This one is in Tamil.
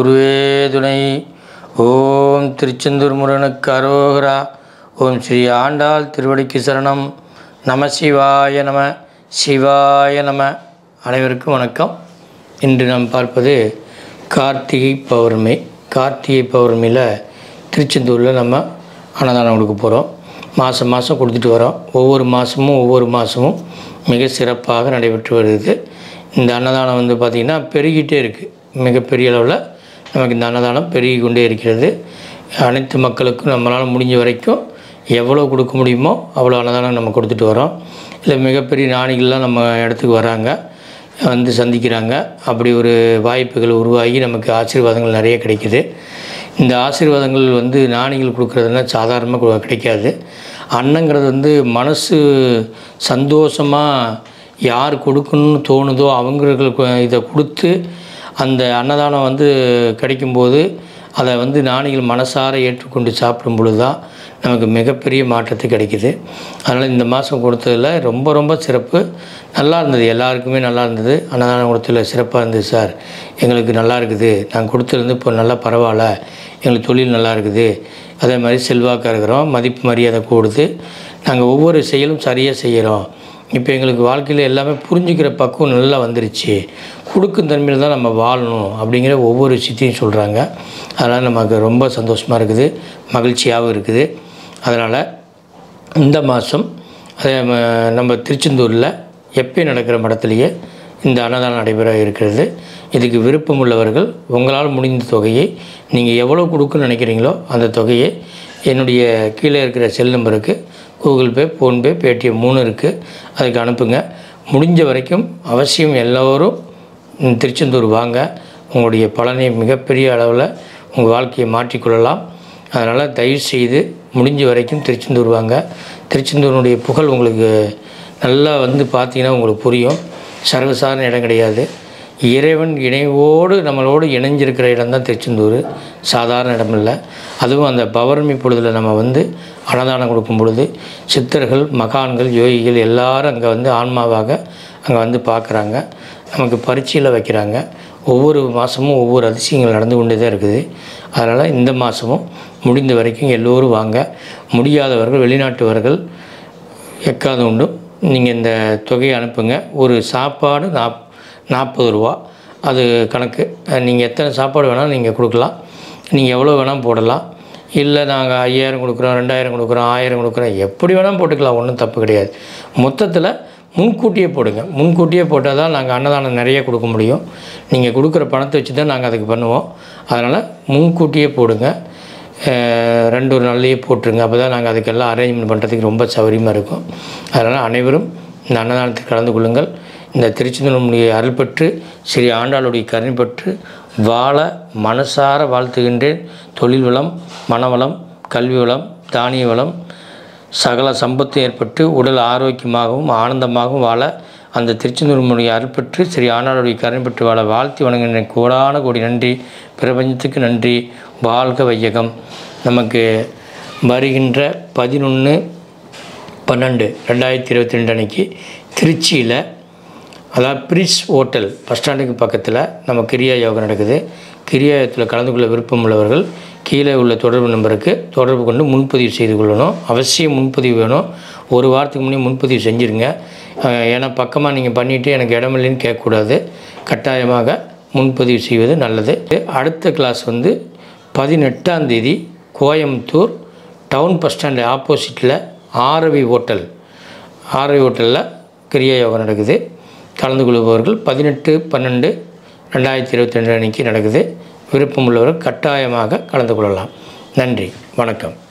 குருவே துணை ஓம் திருச்செந்தூர் முருகனுக்கு அரோகரா ஓம் ஸ்ரீ ஆண்டாள் திருவடிக்கு சரணம் நம சிவாய நம சிவாய நம அனைவருக்கும் வணக்கம் இன்று நாம் பார்ப்பது கார்த்திகை பௌர்ணமி கார்த்திகை பௌர்ணமியில் திருச்செந்தூரில் நம்ம அன்னதானம் கொடுக்க போகிறோம் மாதம் மாதம் கொடுத்துட்டு வரோம் ஒவ்வொரு மாதமும் ஒவ்வொரு மாதமும் மிக சிறப்பாக நடைபெற்று வருகிறது இந்த அன்னதானம் வந்து பார்த்திங்கன்னா பெருகிட்டே இருக்குது மிகப்பெரிய அளவில் நமக்கு இந்த அன்னதானம் பெருகி கொண்டே இருக்கிறது அனைத்து மக்களுக்கும் நம்மளால் முடிஞ்ச வரைக்கும் எவ்வளோ கொடுக்க முடியுமோ அவ்வளோ அன்னதானம் நம்ம கொடுத்துட்டு வரோம் இல்லை மிகப்பெரிய ஞானிகள்லாம் நம்ம இடத்துக்கு வராங்க வந்து சந்திக்கிறாங்க அப்படி ஒரு வாய்ப்புகள் உருவாகி நமக்கு ஆசீர்வாதங்கள் நிறைய கிடைக்குது இந்த ஆசீர்வாதங்கள் வந்து ஞானிகள் கொடுக்குறதுனா சாதாரணமாக கிடைக்காது அன்னங்கிறது வந்து மனசு சந்தோஷமாக யார் கொடுக்கணும்னு தோணுதோ அவங்களுக்கு இதை கொடுத்து அந்த அன்னதானம் வந்து கிடைக்கும்போது அதை வந்து ஞானிகள் மனசார ஏற்றுக்கொண்டு சாப்பிடும் பொழுது தான் நமக்கு மிகப்பெரிய மாற்றத்து கிடைக்குது அதனால் இந்த மாதம் கொடுத்ததில் ரொம்ப ரொம்ப சிறப்பு நல்லா இருந்தது எல்லாருக்குமே நல்லா இருந்தது அன்னதானம் கொடுத்ததில் சிறப்பாக இருந்தது சார் எங்களுக்கு நல்லா இருக்குது நாங்கள் கொடுத்ததுலேருந்து இப்போ நல்லா பரவாயில்ல எங்களுக்கு தொழில் நல்லா இருக்குது அதே மாதிரி செல்வாக்காக இருக்கிறோம் மதிப்பு மரியாதை கூடுது நாங்கள் ஒவ்வொரு செயலும் சரியாக செய்கிறோம் இப்போ எங்களுக்கு வாழ்க்கையில் எல்லாமே புரிஞ்சுக்கிற பக்குவம் நல்லா வந்துருச்சு கொடுக்கும் தன்மையில் தான் நம்ம வாழணும் அப்படிங்கிற ஒவ்வொரு விஷயத்தையும் சொல்கிறாங்க அதனால் நமக்கு ரொம்ப சந்தோஷமாக இருக்குது மகிழ்ச்சியாகவும் இருக்குது அதனால் இந்த மாதம் அதே ம- நம்ம திருச்செந்தூரில் எப்பயும் நடக்கிற மடத்துலேயே இந்த அன்னதானம் நடைபெற இருக்கிறது இதுக்கு விருப்பம் உள்ளவர்கள் உங்களால் முடிந்த தொகையை நீங்கள் எவ்வளோ கொடுக்குன்னு நினைக்கிறீங்களோ அந்த தொகையை என்னுடைய கீழே இருக்கிற செல் நம்பருக்கு கூகுள் பே ஃபோன்பே பேடிஎம் மூணு இருக்குது அதுக்கு அனுப்புங்க முடிஞ்ச வரைக்கும் அவசியம் எல்லோரும் ம், திருச்செந்தூர் வாங்க உங்களுடைய பலனை மிகப்பெரிய அளவில் உங்கள் வாழ்க்கையை மாற்றிக்கொள்ளலாம் அதனால் தயவு செய்து முடிஞ்ச வரைக்கும் திருச்செந்தூர் வாங்க திருச்செந்தூரினுடைய புகழ் உங்களுக்கு நல்லா வந்து பார்த்தீங்கன்னா உங்களுக்கு புரியும் சர்வசாதாரண இடம் கிடையாது இறைவன் இணைவோடு நம்மளோடு இணைஞ்சிருக்கிற இடம் தான் திருச்செந்தூர் சாதாரண இடம் இல்லை அதுவும் அந்த பௌர்ணமி பொழுதில் நம்ம வந்து அன்னதானம் கொடுக்கும் பொழுது சித்தர்கள் மகான்கள் யோகிகள் எல்லாரும் அங்கே வந்து ஆன்மாவாக அங்கே வந்து பார்க்குறாங்க நமக்கு பரீட்சையில் வைக்கிறாங்க ஒவ்வொரு மாதமும் ஒவ்வொரு அதிசயங்கள் நடந்து கொண்டே தான் இருக்குது அதனால் இந்த மாதமும் முடிந்த வரைக்கும் எல்லோரும் வாங்க முடியாதவர்கள் வெளிநாட்டவர்கள் எக்காது உண்டு நீங்கள் இந்த தொகையை அனுப்புங்க ஒரு சாப்பாடு நாப் நாற்பது ரூபா அது கணக்கு நீங்கள் எத்தனை சாப்பாடு வேணாலும் நீங்கள் கொடுக்கலாம் நீங்கள் எவ்வளோ வேணால் போடலாம் இல்லை நாங்கள் ஐயாயிரம் கொடுக்குறோம் ரெண்டாயிரம் கொடுக்குறோம் ஆயிரம் கொடுக்குறோம் எப்படி வேணால் போட்டுக்கலாம் ஒன்றும் தப்பு கிடையாது மொத்தத்தில் முன்கூட்டியே போடுங்க முன்கூட்டியே போட்டால் தான் நாங்கள் அன்னதானம் நிறைய கொடுக்க முடியும் நீங்கள் கொடுக்குற பணத்தை வச்சு தான் நாங்கள் அதுக்கு பண்ணுவோம் அதனால் முன்கூட்டியே போடுங்க அஹ் ரெண்டு ஒரு நாள்லேயே போட்டுருங்க அப்போ தான் நாங்கள் அதுக்கெல்லாம் அரேஞ்ச்மெண்ட் பண்ணுறதுக்கு ரொம்ப சௌகரியமாக இருக்கும் அதனால் அனைவரும் இந்த அன்னதானத்தில் கலந்து கொள்ளுங்கள் இந்த திருச்செந்தூருடைய அருள் பெற்று ஸ்ரீ ஆண்டாளுடைய கருணை பெற்று வாழ மனசார வாழ்த்துகின்றேன் தொழில் வளம் மனவளம் கல்வி வளம் தானிய வளம் சகல சம்பத்து ஏற்பட்டு உடல் ஆரோக்கியமாகவும் ஆனந்தமாகவும் வாழ அந்த திருச்செந்தூர்முடைய அருள் பெற்று ஸ்ரீ ஆண்டாளுடைய கருணை பெற்று வாழ வாழ்த்தி வணங்குகின்றேன் கோடான கோடி நன்றி பிரபஞ்சத்துக்கு நன்றி வாழ்க வையகம் நமக்கு வருகின்ற பதினொன்று பன்னெண்டு ரெண்டாயிரத்தி இருபத்தி ரெண்டு அன்னைக்கு திருச்சியில் அதாவது பிரிஸ் ஹோட்டல் பஸ் ஸ்டாண்டுக்கு பக்கத்தில் நம்ம கிரியா யோகா நடக்குது கிரியா யோகத்தில் கலந்து கொள்ள விருப்பம் உள்ளவர்கள் கீழே உள்ள தொடர்பு நம்பருக்கு தொடர்பு கொண்டு முன்பதிவு செய்து கொள்ளணும் அவசியம் முன்பதிவு வேணும் ஒரு வாரத்துக்கு முன்னே முன்பதிவு செஞ்சுருங்க அஹ் ஏன்னா பக்கமாக நீங்கள் பண்ணிவிட்டு எனக்கு இடம் இல்லைன்னு கேட்கக்கூடாது கட்டாயமாக முன்பதிவு செய்வது நல்லது அடுத்த கிளாஸ் வந்து பதினெட்டாம் தேதி கோயம்புத்தூர் டவுன் பஸ் ஸ்டாண்டு ஆப்போசிட்டில் ஆரவி ஹோட்டல் ஆரவி ஹோட்டலில் கிரியா யோகா நடக்குது கலந்து கொள்பவர்கள் பதினெட்டு பன்னெண்டு ரெண்டாயிரத்தி இருபத்தி ரெண்டு அன்னைக்கு நடக்குது விருப்பம் உள்ளவர்கள் கட்டாயமாக கலந்து கொள்ளலாம் நன்றி வணக்கம்